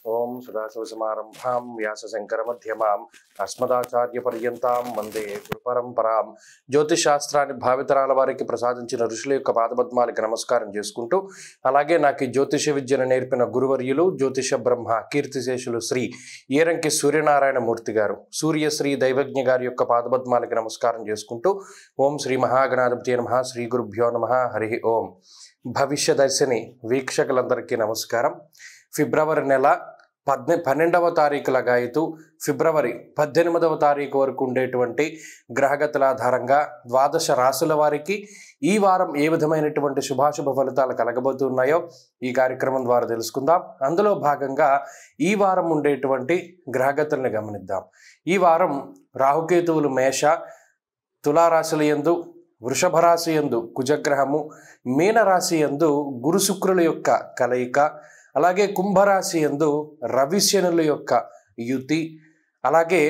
ఓం సదాశివసమారంభాం వ్యాసశంకరమధ్యమాం అస్మదాచార్యపర్యంతాం వందే గురుపరంపరాం జ్యోతిష్ శాస్త్రాన్ని భావితరాల వారికి ప్రసాదించిన ఋషుల యొక్క పాదపద్మాలకి నమస్కారం చేసుకుంటూ అలాగే నాకు ఈ జ్యోతిష విద్యను నేర్పిన గురువర్యులు జ్యోతిష బ్రహ్మ కీర్తిశేషులు శ్రీ ఈరంకి సూర్యనారాయణ మూర్తి గారు సూర్యశ్రీ దైవజ్ఞ గారి యొక్క పాదపద్మాలకి నమస్కారం చేసుకుంటూ ఓం శ్రీ మహాగణాధిపతి నమ శ్రీ గురుభ్యో నమ హరి ఓం భవిష్య దర్శిని వీక్షకులందరికీ నమస్కారం ఫిబ్రవరి నెల పద్నె పన్నెండవ తారీఖుల గాయతూ ఫిబ్రవరి పద్దెనిమిదవ తారీఖు వరకు ఉండేటువంటి గ్రహగతుల ఆధారంగా ద్వాదశ రాశుల వారికి ఈ వారం ఏ విధమైనటువంటి శుభాశుభ ఫలితాలు కలగబోతున్నాయో ఈ కార్యక్రమం ద్వారా తెలుసుకుందాం అందులో భాగంగా ఈ వారం ఉండేటువంటి గ్రహగతుల్ని గమనిద్దాం ఈ వారం రాహుకేతువులు మేష తులారాశుల యందు వృషభ రాశి యందు కుజగ్రహము మీనరాశి యందు గురు శుక్రుల యొక్క కలయిక అలాగే కుంభరాశి యందు రవిశనుల యొక్క యుతి అలాగే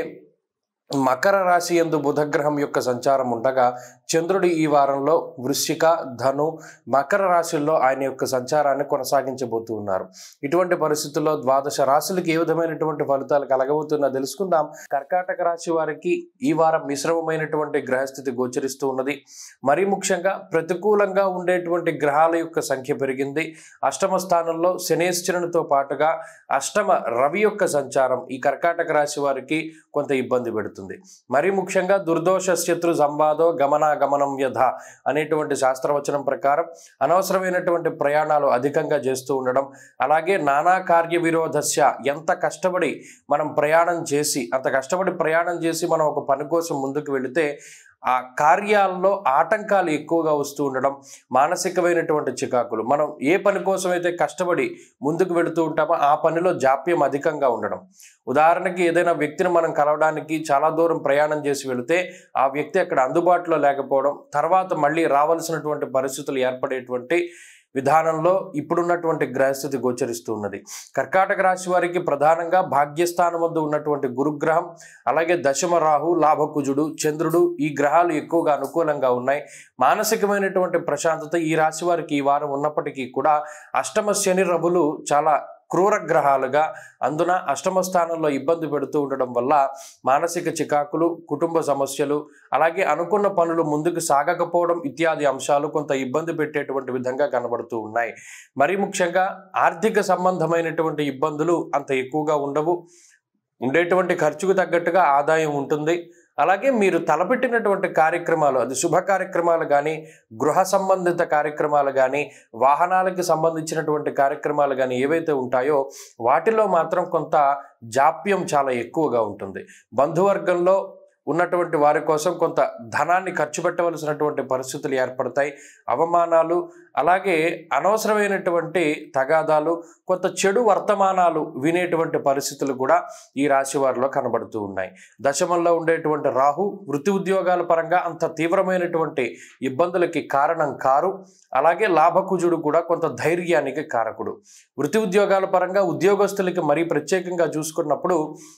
మకర రాశి యందు బుధగ్రహం యొక్క సంచారం ఉండగా చంద్రుడు ఈ వారంలో వృశ్చిక ధను మకర రాశుల్లో ఆయన యొక్క సంచారాన్ని కొనసాగించబోతూ ఉన్నారు ఇటువంటి పరిస్థితుల్లో ద్వాదశ రాశులకి ఏ విధమైనటువంటి ఫలితాలు కలగబోతున్నా తెలుసుకుందాం కర్కాటక రాశి వారికి ఈ వారం మిశ్రమమైనటువంటి గ్రహస్థితి గోచరిస్తూ ఉన్నది మరీ ముఖ్యంగా ప్రతికూలంగా ఉండేటువంటి గ్రహాల యొక్క సంఖ్య పెరిగింది అష్టమ స్థానంలో శనేశ్వరునితో పాటుగా అష్టమ రవి యొక్క సంచారం ఈ కర్కాటక రాశి వారికి కొంత ఇబ్బంది పెడుతుంది మరీ ముఖ్యంగా దుర్దోష శత్రు సంవాదో గమనాగమనం వ్యధ అనేటువంటి శాస్త్రవచనం ప్రకారం అనవసరమైనటువంటి ప్రయాణాలు అధికంగా చేస్తూ ఉండడం అలాగే నానా కార్య విరోధస్య ఎంత కష్టపడి మనం ప్రయాణం చేసి అంత కష్టపడి ప్రయాణం చేసి మనం ఒక పని కోసం ముందుకు వెళితే ఆ కార్యాల్లో ఆటంకాలు ఎక్కువగా వస్తూ ఉండడం మానసికమైనటువంటి చికాకులు మనం ఏ పని కోసం అయితే కష్టపడి ముందుకు వెళుతూ ఉంటామో ఆ పనిలో జాప్యం అధికంగా ఉండడం ఉదాహరణకి ఏదైనా వ్యక్తిని మనం కలవడానికి చాలా దూరం ప్రయాణం చేసి వెళితే ఆ వ్యక్తి అక్కడ అందుబాటులో లేకపోవడం తర్వాత మళ్ళీ రావాల్సినటువంటి పరిస్థితులు ఏర్పడేటువంటి విధానంలో ఇప్పుడున్నటువంటి గ్రహస్థితి గోచరిస్తూ ఉన్నది కర్కాటక రాశి వారికి ప్రధానంగా భాగ్యస్థానం వద్ద ఉన్నటువంటి గురుగ్రహం అలాగే దశమ రాహు లాభకుజుడు చంద్రుడు ఈ గ్రహాలు ఎక్కువగా అనుకూలంగా ఉన్నాయి మానసికమైనటువంటి ప్రశాంతత ఈ రాశి వారికి ఈ వారం ఉన్నప్పటికీ కూడా అష్టమ శని రవులు చాలా క్రూర గ్రహాలుగా అందున అష్టమ స్థానంలో ఇబ్బంది పెడుతూ ఉండడం వల్ల మానసిక చికాకులు కుటుంబ సమస్యలు అలాగే అనుకున్న పనులు ముందుకు సాగకపోవడం ఇత్యాది అంశాలు కొంత ఇబ్బంది పెట్టేటువంటి విధంగా కనబడుతూ ఉన్నాయి మరీ ముఖ్యంగా ఆర్థిక సంబంధమైనటువంటి ఇబ్బందులు అంత ఎక్కువగా ఉండవు ఉండేటువంటి ఖర్చుకు తగ్గట్టుగా ఆదాయం ఉంటుంది అలాగే మీరు తలపెట్టినటువంటి కార్యక్రమాలు అది శుభ కార్యక్రమాలు కానీ గృహ సంబంధిత కార్యక్రమాలు కానీ వాహనాలకి సంబంధించినటువంటి కార్యక్రమాలు కానీ ఏవైతే ఉంటాయో వాటిలో మాత్రం కొంత జాప్యం చాలా ఎక్కువగా ఉంటుంది బంధువర్గంలో ఉన్నటువంటి వారి కోసం కొంత ధనాన్ని ఖర్చు పెట్టవలసినటువంటి పరిస్థితులు ఏర్పడతాయి అవమానాలు అలాగే అనవసరమైనటువంటి తగాదాలు కొంత చెడు వర్తమానాలు వినేటువంటి పరిస్థితులు కూడా ఈ రాశి వారిలో కనబడుతూ ఉన్నాయి దశమంలో ఉండేటువంటి రాహు వృత్తి ఉద్యోగాల పరంగా అంత తీవ్రమైనటువంటి ఇబ్బందులకి కారణం కారు అలాగే లాభకుజుడు కూడా కొంత ధైర్యానికి కారకుడు వృత్తి ఉద్యోగాల పరంగా ఉద్యోగస్తులకి మరీ ప్రత్యేకంగా చూసుకున్నప్పుడు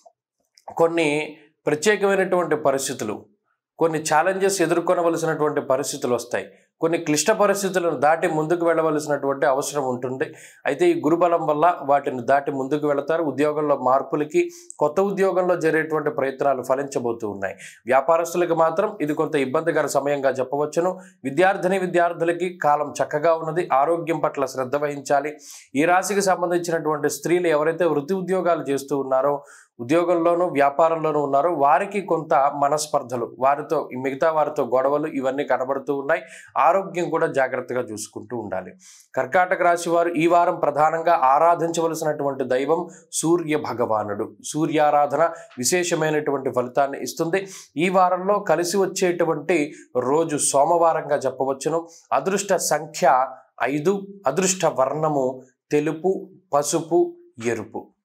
కొన్ని ప్రత్యేకమైనటువంటి పరిస్థితులు కొన్ని ఛాలెంజెస్ ఎదుర్కొనవలసినటువంటి పరిస్థితులు వస్తాయి కొన్ని క్లిష్ట పరిస్థితులను దాటి ముందుకు వెళ్ళవలసినటువంటి అవసరం ఉంటుంది అయితే ఈ గురుబలం వల్ల వాటిని దాటి ముందుకు వెళతారు ఉద్యోగంలో మార్పులకి కొత్త ఉద్యోగంలో జరిగేటువంటి ప్రయత్నాలు ఫలించబోతూ ఉన్నాయి వ్యాపారస్తులకు మాత్రం ఇది కొంత ఇబ్బందికర సమయంగా చెప్పవచ్చును విద్యార్థిని విద్యార్థులకి కాలం చక్కగా ఉన్నది ఆరోగ్యం పట్ల శ్రద్ధ వహించాలి ఈ రాశికి సంబంధించినటువంటి స్త్రీలు ఎవరైతే వృత్తి ఉద్యోగాలు చేస్తూ ఉన్నారో ఉద్యోగంలోనూ వ్యాపారంలోనూ ఉన్నారో వారికి కొంత మనస్పర్ధలు వారితో మిగతా వారితో గొడవలు ఇవన్నీ కనబడుతూ ఉన్నాయి ఆరోగ్యం కూడా జాగ్రత్తగా చూసుకుంటూ ఉండాలి కర్కాటక రాశి వారు ఈ వారం ప్రధానంగా ఆరాధించవలసినటువంటి దైవం సూర్య భగవానుడు సూర్యారాధన విశేషమైనటువంటి ఫలితాన్ని ఇస్తుంది ఈ వారంలో కలిసి వచ్చేటువంటి రోజు సోమవారంగా చెప్పవచ్చును అదృష్ట సంఖ్య ఐదు అదృష్ట వర్ణము తెలుపు పసుపు ఎరుపు